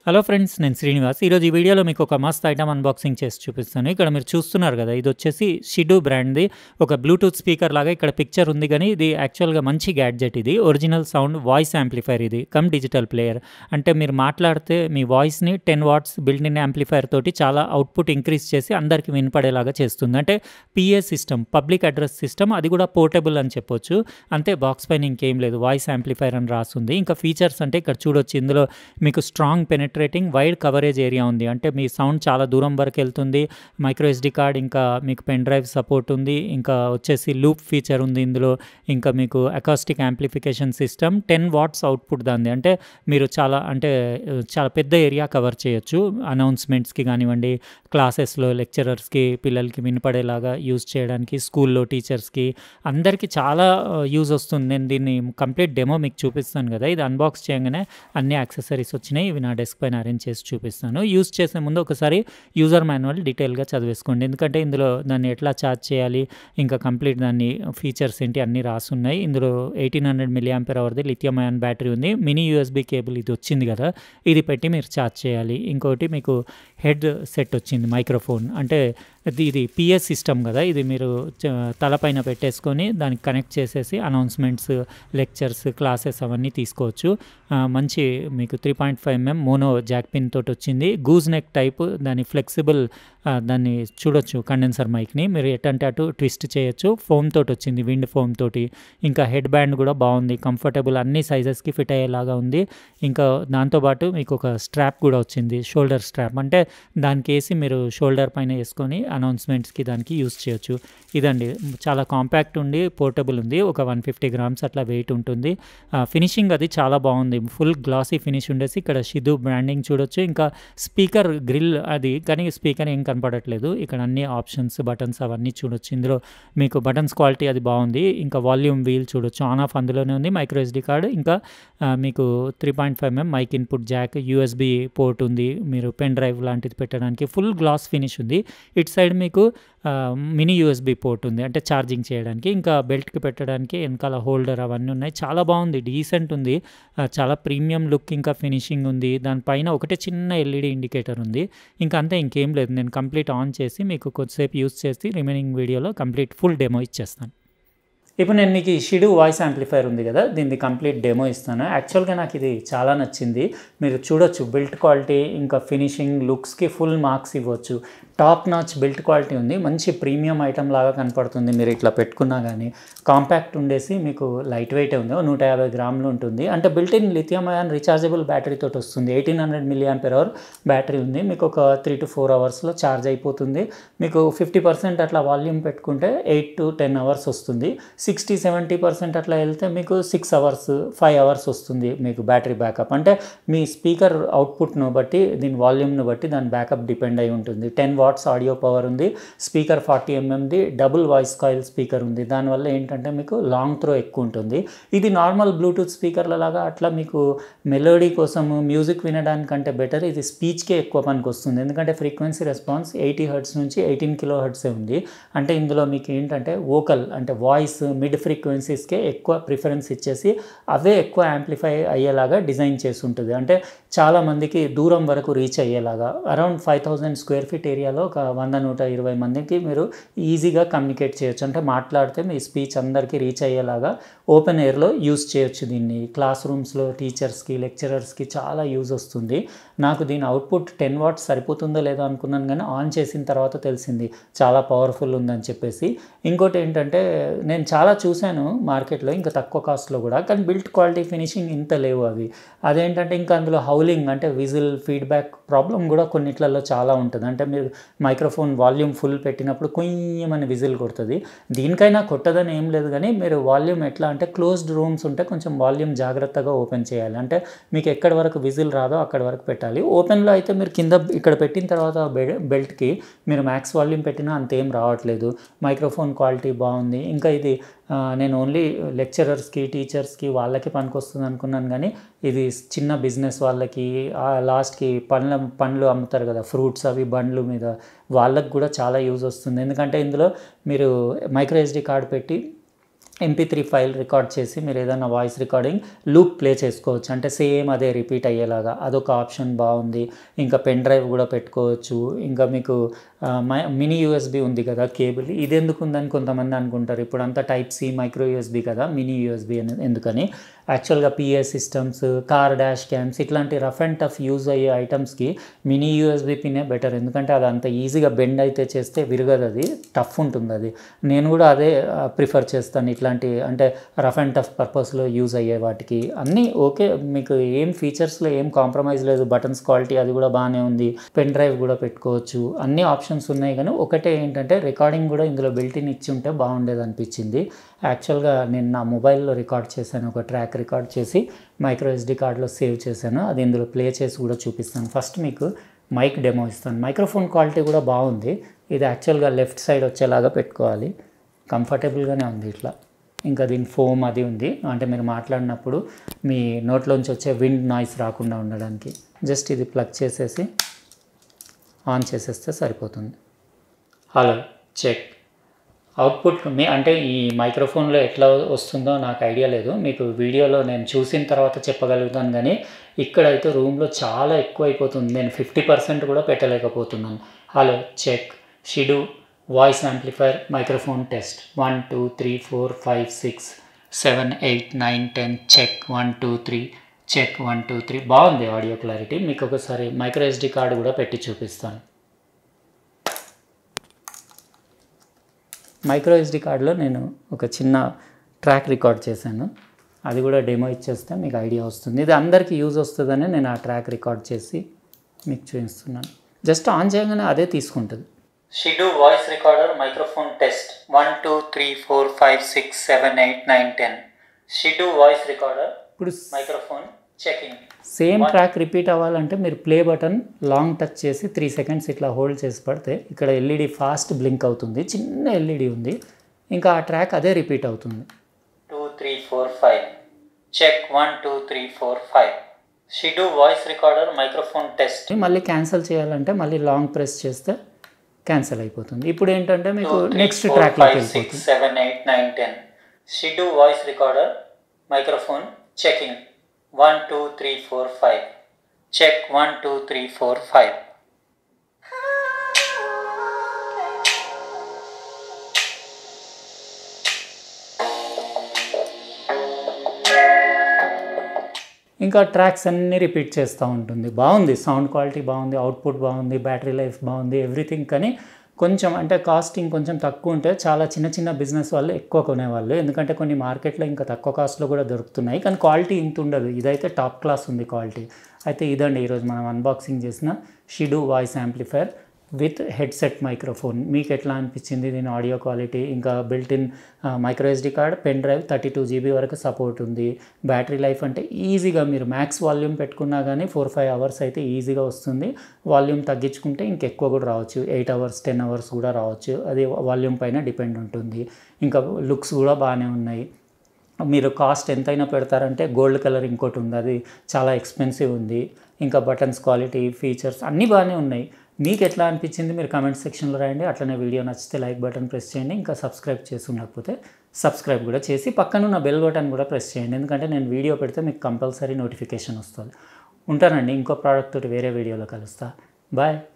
hello friends నేను శ్రీనివాస్ ఈరోజు ఈ వీడియోలో మీకు ఒక మస్త్ ఐటమ్ అన్బాక్సింగ్ చేసి చూపిస్తాను ఇక్కడ మీరు చూస్తున్నారు కదా ఇది వచ్చేసి షిడు బ్రాండ్ది ఒక బ్లూటూత్ స్పీకర్ లాగా ఇక్కడ పిక్చర్ ఉంది కానీ ఇది యాక్చువల్గా మంచి గ్యాడ్జెట్ ఇది ఒరిజినల్ సౌండ్ వాయిస్ యాంప్లిఫైర్ ఇది కమ్ డిజిటల్ ప్లేయర్ అంటే మీరు మాట్లాడితే మీ వాయిస్ని ten watts build in amplifier తోటి చాలా అవుట్పుట్ ఇంక్రీజ్ చేసి అందరికి వినపడేలాగా చేస్తుంది అంటే PA system public address system అది కూడా పోర్టబుల్ అని చెప్పొచ్చు అంతే బాక్స్ పైన ఇంకేం లేదు వాయిస్ యాంప్లిఫైర్ అని రాస్తుంది ఇంకా ఫీచర్స్ అంటే ఇక్కడ చూడొచ్చు ఇందులో మీకు strong penetrating wide coverage area ఉంది అంటే మీ సౌండ్ చాలా దూరం వరకు వెళ్తుంది మైక్రో ఎస్డి కార్డ్ ఇంకా మీకు పెన్ డ్రైవ్ సపోర్ట్ ఉంది ఇంకా వచ్చేసి లూప్ ఫీచర్ ఉంది ఇందులో ఇంకా మీకు acoustic amplification system ten watts output దాన్ని అంటే మీరు చాలా అంటే చాలా పెద్ద ఏరియా కవర్ చేయొచ్చు అనౌన్స్మెంట్స్కి కానివ్వండి క్లాసెస్లో లెక్చరర్స్కి పిల్లలకి వినపడేలాగా యూజ్ చేయడానికి స్కూల్లో టీచర్స్కి అందరికీ చాలా యూజ్ వస్తుంది నేను దీన్ని కంప్లీట్ డెమో మీకు చూపిస్తాను కదా ఇది అన్బాక్స్ చేయగానే అన్ని యాక్సెసరీస్ వచ్చినాయి ఇవి నా డెస్క్ పైన అరేంజ్ చేసి చూపిస్తాను యూజ్ చేసే ముందు ఒకసారి యూజర్ మాన్యువల్ డీటెయిల్గా చదివేసుకోండి ఎందుకంటే ఇందులో దాన్ని ఎట్లా ఛార్జ్ చేయాలి ఇంకా కంప్లీట్ దాన్ని ఫీచర్స్ ఏంటి అన్నీ రాసున్నాయి ఇందులో ఎయిటీన్ హండ్రెడ్ మిల్లీ ఆంపర్ అవర్ది లిథియం అయాన్ బ్యాటరీ ఉంది మినీ యూఎస్బీ కేబుల్ ఇది వచ్చింది కదా ఇది పెట్టి మీరు ఛార్జ్ చేయాలి ఇంకోటి మీకు హెడ్ సెట్ వచ్చింది మైక్రోఫోన్ అంటే ఇది ఇది పిఎస్ సిస్టమ్ కదా ఇది మీరు తలపైన పెట్టేసుకొని దానికి కనెక్ట్ చేసేసి అనౌన్స్మెంట్స్ లెక్చర్స్ క్లాసెస్ అవన్నీ తీసుకోవచ్చు మంచి మీకు three point five mm mono jack pin తోటి వచ్చింది గూజ్ నెక్ టైప్ దాని ఫ్లెక్సిబుల్ దాన్ని చూడొచ్చు కండెన్సర్ మైక్ని మీరు ఎటంటే అటు ట్విస్ట్ చేయొచ్చు ఫోమ్ తోటి వచ్చింది విండ్ ఫోమ్ తోటి ఇంకా హెడ్ బ్యాండ్ కూడా బాగుంది కంఫర్టబుల్ అన్ని సైజెస్కి ఫిట్ అయ్యేలాగా ఉంది ఇంకా దాంతోపాటు మీకు ఒక స్ట్రాప్ కూడా వచ్చింది షోల్డర్ స్ట్రాప్ అంటే దానికి వేసి మీరు షోల్డర్ పైన వేసుకొని అనౌన్స్మెంట్స్కి దానికి యూస్ చేయొచ్చు ఇదండి చాలా కాంపాక్ట్ ఉండి పోర్టబుల్ ఉంది ఒక వన్ ఫిఫ్టీ గ్రామ్స్ అట్లా వెయిట్ ఉంటుంది ఫినిషింగ్ అది చాలా బాగుంది ఫుల్ గ్లాసీ ఫినిష్ ఉండేసి ఇక్కడ షిదు బ్రాండింగ్ చూడొచ్చు ఇంకా స్పీకర్ గ్రిల్ అది కానీ స్పీకర్ ఏం కనపడట్లేదు ఇక్కడ అన్ని ఆప్షన్స్ బటన్స్ అవన్నీ చూడొచ్చు ఇందులో మీకు బటన్స్ క్వాలిటీ అది బాగుంది ఇంకా వాల్యూమ్ వీల్ చూడొచ్చు ఆన్ ఆఫ్ అందులోనే ఉంది మైక్రో ఎస్డి కార్డ్ ఇంకా మీకు three point five mm mic input jack USB port ఉంది మీరు పెన్ డ్రైవ్ లాంటిది పెట్టడానికి ఫుల్ గ్లాస్ ఫినిష్ ఉంది ఇటు సైడ్ మీకు మినీ యూఎస్బి పోర్ట్ ఉంది అంటే ఛార్జింగ్ చేయడానికి ఇంకా బెల్ట్కి పెట్టడానికి వెనకాల హోల్డర్ అవన్నీ ఉన్నాయి చాలా బాగుంది డీసెంట్ ఉంది చాలా ప్రీమియం లుక్ ఇంకా ఫినిషింగ్ ఉంది దానిపైన ఒకటే చిన్న ఎల్ఈడి ఇండికేటర్ ఉంది ఇంకా అంతే ఇంకేం లేదు నేను కంప్లీట్ ఆన్ చేసి మీకు కొద్దిసేపు యూస్ చేసి రిమైనింగ్ వీడియోలో కంప్లీట్ ఫుల్ డెమో ఇచ్చేస్తాను ఇప్పుడు నేను మీకు ఈ షిడు వాయిస్ యాంప్లిఫైర్ ఉంది కదా దీన్ని కంప్లీట్ డెమో ఇస్తాను యాక్చువల్గా నాకు ఇది చాలా నచ్చింది మీరు చూడొచ్చు బిల్ట్ క్వాలిటీ ఇంకా ఫినిషింగ్ లుక్స్కి ఫుల్ మార్క్స్ ఇవ్వచ్చు టాప్ నాచ్ బిల్ట్ క్వాలిటీ ఉంది మంచి ప్రీమియం ఐటమ్ లాగా కనపడుతుంది మీరు ఇట్లా పెట్టుకున్నా కానీ కాంపాక్ట్ ఉండేసి మీకు లైట్ వెయిట్ ఉంది నూట యాభై గ్రాములు ఉంటుంది అంటే built in lithium ion rechargeable battery తోటి వస్తుంది eighteen hundred milli ampere hour battery ఉంది మీకు ఒక త్రీ టు ఫోర్ అవర్స్లో ఛార్జ్ అయిపోతుంది మీకు ఫిఫ్టీ పర్సెంట్ అట్లా వాల్యూమ్ పెట్టుకుంటే ఎయిట్ టు టెన్ అవర్స్ వస్తుంది సిక్స్టీ సెవెంటీ పర్సెంట్ అట్లా వెళ్తే మీకు సిక్స్ అవర్స్ ఫైవ్ అవర్స్ వస్తుంది మీకు బ్యాటరీ బ్యాకప్ అంటే మీ స్పీకర్ అవుట్పుట్ను బట్టి దీని వాల్యూమ్ను బట్టి దాని బ్యాకప్ డిపెండ్ అయి ఉంటుంది టెన్ వాట్స్ ఆడియో పవర్ ఉంది స్పీకర్ ఫార్టీ ఎంఎంది డబుల్ వాయిస్ కాయిల్ స్పీకర్ ఉంది దానివల్ల ఏంటంటే మీకు లాంగ్ త్రో ఎక్కువ ఉంటుంది ఇది నార్మల్ బ్లూటూత్ స్పీకర్ల లాగా అట్లా మీకు మెలోడీ కోసం మ్యూజిక్ వినడానికంటే బెటర్ ఇది స్పీచ్కే ఎక్కువ పనికి వస్తుంది ఎందుకంటే ఫ్రీక్వెన్సీ రెస్పాన్స్ ఎయిటీ హర్ట్స్ నుంచి ఎయిటీన్ కిలో హర్ట్సే ఉంది అంటే ఇందులో మీకు ఏంటంటే వోకల్ అంటే వాయిస్ మిడ్ ఫ్రీక్వెన్సీస్కే ఎక్కువ ప్రిఫరెన్స్ ఇచ్చేసి అవే ఎక్కువ యాంప్లిఫై అయ్యేలాగా డిజైన్ చేసి ఉంటుంది అంటే చాలామందికి దూరం వరకు రీచ్ అయ్యేలాగా around five thousand square feet ఏరియాలో ఒక వంద నూట ఇరవై మందికి మీరు ఈజీగా కమ్యూనికేట్ చేయొచ్చు అంటే మాట్లాడితే మీ స్పీచ్ అందరికీ రీచ్ అయ్యేలాగా ఓపెన్ ఎయిర్లో యూస్ చేయొచ్చు దీన్ని క్లాస్ రూమ్స్లో టీచర్స్కి లెక్చరర్స్కి చాలా యూజ్ వస్తుంది నాకు దీని అవుట్పుట్ టెన్ వాట్స్ సరిపోతుందో లేదో అనుకున్నాను కానీ ఆన్ చేసిన తర్వాత తెలిసింది చాలా పవర్ఫుల్ ఉందని చెప్పేసి ఇంకోటి ఏంటంటే నేను చాలా చూశాను మార్కెట్లో ఇంకా తక్కువ కాస్ట్లో కూడా కానీ బిల్ట్ క్వాలిటీ ఫినిషింగ్ ఇంత లేవు అవి అదేంటంటే ఇంకా అందులో హౌలింగ్ అంటే విజిల్ ఫీడ్బ్యాక్ ప్రాబ్లం కూడా కొన్నిట్లలో చాలా ఉంటుంది అంటే మీరు మైక్రోఫోన్ వాల్యూమ్ ఫుల్ పెట్టినప్పుడు కొయ్యమని విజిల్ కొడుతుంది దీనికైనా కొట్టదని ఏం లేదు కానీ మీరు వాల్యూమ్ ఎట్లా అంటే క్లోజ్డ్ రూమ్స్ ఉంటే కొంచెం వాల్యూమ్ జాగ్రత్తగా ఓపెన్ చేయాలి అంటే మీకు ఎక్కడి వరకు విజిల్ రాదో అక్కడి వరకు పెట్టాలి ఓపెన్లో అయితే మీరు కింద ఇక్కడ పెట్టిన తర్వాత బెల్ట్కి మీరు మ్యాక్స్ వాల్యూమ్ పెట్టినా అంతేం రావట్లేదు మైక్రోఫోన్ క్వాలిటీ బాగుంది ఇంకా ఇది నేను ఓన్లీ లెక్చరర్స్కి టీచర్స్కి వాళ్ళకి పనికొస్తుంది అనుకున్నాను కానీ ఇది చిన్న బిజినెస్ వాళ్ళకి లాస్ట్కి పండ్ల పండ్లు అమ్ముతారు కదా ఫ్రూట్స్ అవి బండ్లు మీద వాళ్ళకి కూడా చాలా యూజ్ వస్తుంది ఎందుకంటే ఇందులో మీరు మైక్రో ఎస్డి కార్డ్ పెట్టి ఎంపీ త్రీ ఫైల్ రికార్డ్ చేసి మీరు ఏదైనా వాయిస్ రికార్డింగ్ లూప్ ప్లే చేసుకోవచ్చు అంటే సేమ్ అదే రిపీట్ అయ్యేలాగా అదొక ఆప్షన్ బాగుంది ఇంకా పెన్ డ్రైవ్ కూడా పెట్టుకోవచ్చు ఇంకా మీకు ఆ, మై- మినీ యూఎస్బి ఉంది కదా కేబుల్ ఇది ఎందుకు ఉందని కొంతమంది అనుకుంటారు ఇప్పుడు అంతా టైప్ సి మైక్రో యూఎస్బి కదా మినీ యూఎస్బి అని ఎందుకని యాక్చువల్గా PA systems car dash cams ఇట్లాంటి రఫ్ అండ్ టఫ్ యూజ్ అయ్యే ఐటమ్స్కి మినీ యూఎస్బి పినే బెటర్ ఎందుకంటే అది అంత ఈజీగా బెండ్ అయితే చేస్తే విరగదు అది టఫ్ ఉంటుంది అది నేను కూడా అదే ప్రిఫర్ చేస్తాను ఇట్లాంటి అంటే రఫ్ అండ్ టఫ్ పర్పస్లో యూజ్ అయ్యే వాటికి అన్నీ ఓకే మీకు ఏం ఫీచర్స్లో ఏం కాంప్రమైజ్ లేదు బటన్స్ క్వాలిటీ అది కూడా బాగానే ఉంది పెన్ డ్రైవ్ కూడా పెట్టుకోవచ్చు అన్ని ఆప్షన్స్ ఉన్నాయి కానీ ఒకటే ఏంటంటే రికార్డింగ్ కూడా ఇందులో బిల్టిన్ ఇచ్చి ఉంటే బాగుండేది అనిపించింది యాక్చువల్గా నేను నా మొబైల్లో రికార్డ్ చేశాను ఒక ట్రాక్ రికార్డ్ చేసి మైక్రో ఎస్డి కార్డ్లో సేవ్ చేశాను అది ఇందులో ప్లే చేసి కూడా చూపిస్తాను ఫస్ట్ మీకు మైక్ డెమో ఇస్తాను మైక్రోఫోన్ క్వాలిటీ కూడా బాగుంది ఇది యాక్చువల్గా లెఫ్ట్ సైడ్ వచ్చేలాగా పెట్టుకోవాలి కంఫర్టబుల్గానే ఉంది ఇట్లా ఇంకా దీని ఫోమ్ అది ఉంది అంటే మీరు మాట్లాడినప్పుడు మీ నోట్లోంచి వచ్చే విండ్ నాయిస్ రాకుండా ఉండడానికి జస్ట్ ఇది ప్లగ్ చేసేసి ఆన్ చేసేస్తే సరిపోతుంది హలో చెక్ అవుట్పుట్ మీ అంటే ఈ మైక్రోఫోన్లో ఎట్లా వస్తుందో నాకు ఐడియా లేదు మీకు వీడియోలో నేను చూసిన తర్వాత చెప్పగలుగుతాను కానీ ఇక్కడైతే రూమ్లో చాలా ఎక్కువ అయిపోతుంది నేను ఫిఫ్టీ పర్సెంట్ కూడా పెట్టలేకపోతున్నాను hello check Shidu voice amplifier microphone test one two three four five six seven eight nine ten check one two three check one two three బాగుంది ఆడియో క్లారిటీ మీకు ఒకసారి మైక్రో ఎస్డి కార్డు కూడా పెట్టి చూపిస్తాను micro SD కార్డులో నేను ఒక చిన్న ట్రాక్ రికార్డ్ చేశాను అది కూడా డెమో ఇచ్చేస్తే మీకు ఐడియా వస్తుంది ఇది అందరికీ యూజ్ వస్తుందని నేను ఆ ట్రాక్ రికార్డ్ చేసి మీకు చూపిస్తున్నాను జస్ట్ ఆన్ చేయగానే అదే తీసుకుంటుంది Shidu voice recorder microphone test one two three four five six seven eight nine ten Shidu voice recorder ఇప్పుడు microphone checking same track repeat అవ్వాలంటే మీరు ప్లే బటన్ లాంగ్ టచ్ చేసి త్రీ సెకండ్స్ ఇట్లా hold చేసి పడితే ఇక్కడ ఎల్ఈడి ఫాస్ట్ బ్లింక్ అవుతుంది చిన్న ఎల్ఈడి ఉంది ఇంకా ఆ ట్రాక్ అదే రిపీట్ అవుతుంది two three four five check one two three four five Shidu voice recorder microphone test మళ్ళీ క్యాన్సిల్ చేయాలంటే మళ్ళీ లాంగ్ ప్రెస్ చేస్తే క్యాన్సిల్ అయిపోతుంది ఇప్పుడు ఏంటంటే మీకు నెక్స్ట్ ట్రాక్లోకి వెళ్ళిపోతుంది seven eight nine ten Shidu voice recorder microphone checking one two three four five check one two three four five ఇంకా ట్రాక్స్ అన్నీ రిపీట్ చేస్తూ ఉంటుంది బాగుంది సౌండ్ క్వాలిటీ బాగుంది అవుట్పుట్ బాగుంది బ్యాటరీ లైఫ్ బాగుంది ఎవ్రీథింగ్ కానీ కొంచెం అంటే కాస్టింగ్ కొంచెం తక్కువ ఉంటే చాలా చిన్న చిన్న బిజినెస్ వాళ్ళు ఎక్కువ కొనేవాళ్ళు ఎందుకంటే కొన్ని మార్కెట్లో ఇంకా తక్కువ కాస్ట్లో కూడా దొరుకుతున్నాయి కానీ క్వాలిటీ ఇంత ఉండదు ఇదైతే టాప్ క్లాస్ ఉంది క్వాలిటీ అయితే ఇదండి ఈరోజు మనం అన్బాక్సింగ్ చేసిన Shidu voice amplifier with headset microphone మీకు ఎట్లా అనిపించింది దీని ఆడియో క్వాలిటీ ఇంకా built in micro SD card pen drive thirty two GB వరకు సపోర్ట్ ఉంది బ్యాటరీ లైఫ్ అంటే ఈజీగా మీరు మ్యాక్స్ వాల్యూమ్ పెట్టుకున్నా కానీ ఫోర్ ఫైవ్ అవర్స్ అయితే ఈజీగా వస్తుంది వాల్యూమ్ తగ్గించుకుంటే ఇంకెక్కువ కూడా రావచ్చు ఎయిట్ అవర్స్ టెన్ అవర్స్ కూడా రావచ్చు అది వాల్యూమ్ పైన డిపెండ్ ఉంటుంది ఇంకా లుక్స్ కూడా బాగానే ఉన్నాయి మీరు కాస్ట్ ఎంతైనా పెడతారంటే గోల్డ్ కలర్ ఇంకోటి ఉంది అది చాలా ఎక్స్పెన్సివ్ ఉంది ఇంకా బటన్స్ క్వాలిటీ ఫీచర్స్ అన్నీ బాగానే ఉన్నాయి మీకు ఎట్లా అనిపించింది మీరు కామెంట్ సెక్షన్లో రాయండి అట్లనే వీడియో నచ్చితే లైక్ బటన్ ప్రెస్ చేయండి ఇంకా సబ్స్క్రైబ్ చేసి ఉండకపోతే సబ్స్క్రైబ్ కూడా చేసి పక్కన ఉన్న బెల్ బటన్ కూడా ప్రెస్ చేయండి ఎందుకంటే నేను వీడియో పెడితే మీకు కంపల్సరీ నోటిఫికేషన్ వస్తుంది ఉంటానండి ఇంకో ప్రోడక్ట్ తోటి వేరే వీడియోలో కలుస్తా బాయ్